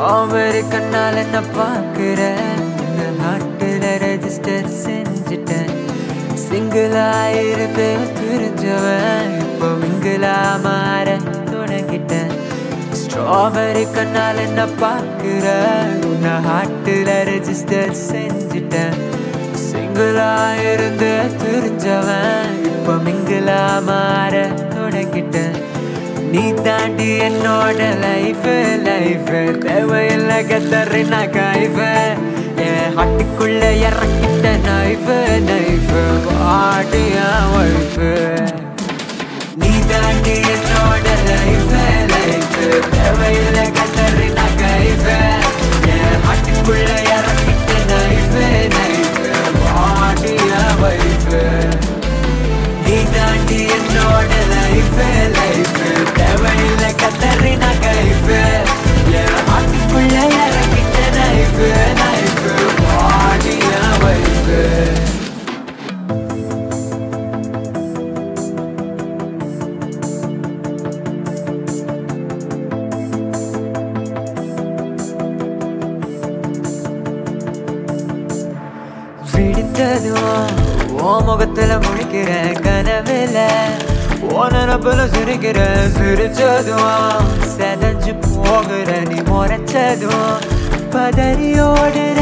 strawberry கண்ணால் என்ன பார்க்குற நாட்டில் ரெஜிஸ்டர் செஞ்சுட்டேன் சிங்கிளா இருந்து பிரிஞ்சவன் இப்போ மிங்கிளா மாற தொடங்கிட்டேன் ஸ்ட்ராபெரி கண்ணால் என்ன பார்க்குற உன்னை ஹார்ட்டில் ரெஜிஸ்டர் செஞ்சுட்டேன் சிங்கிளா இருந்து பிரிஞ்சவன் இப்போ மிங்கிளா மாற தொடங்கிட்டேன் நீ தாண்டி என்னோட லைஃப் லைஃப் தேவையில்லை கத்தரி நான் கைஃப் என் ஹட்டுக்குள்ள இறக்கிட்ட நைஃப் நைஃப் வாடியா ஒய்ஃப் நீ தாண்டி என்னோட லைஃப் லைஃப் தேவையில்லை கத்தரி நான் கைஃப் என் ஹட்டுக்குள்ள இறக்கிட்ட நைஃப் நைஃப் வாடியா ஒய்ஃப் நீ தாண்டி என்னோட லைஃப் லைஃப் தேவையில்லை கத்தரினா கைஃப் என் ஹாட்டுக்குள்ள இறங்கிட்ட நைஃப் நைஃப் வாடிய வைஃப் விடுத்ததும் ஓ முகத்துல முழிக்கிற கனவுல ஓ நினப்புல சிரிக்கிற சிரிச்சதும் செதஞ்சு போகிற நீ முறைச்சதும் பதறியோடு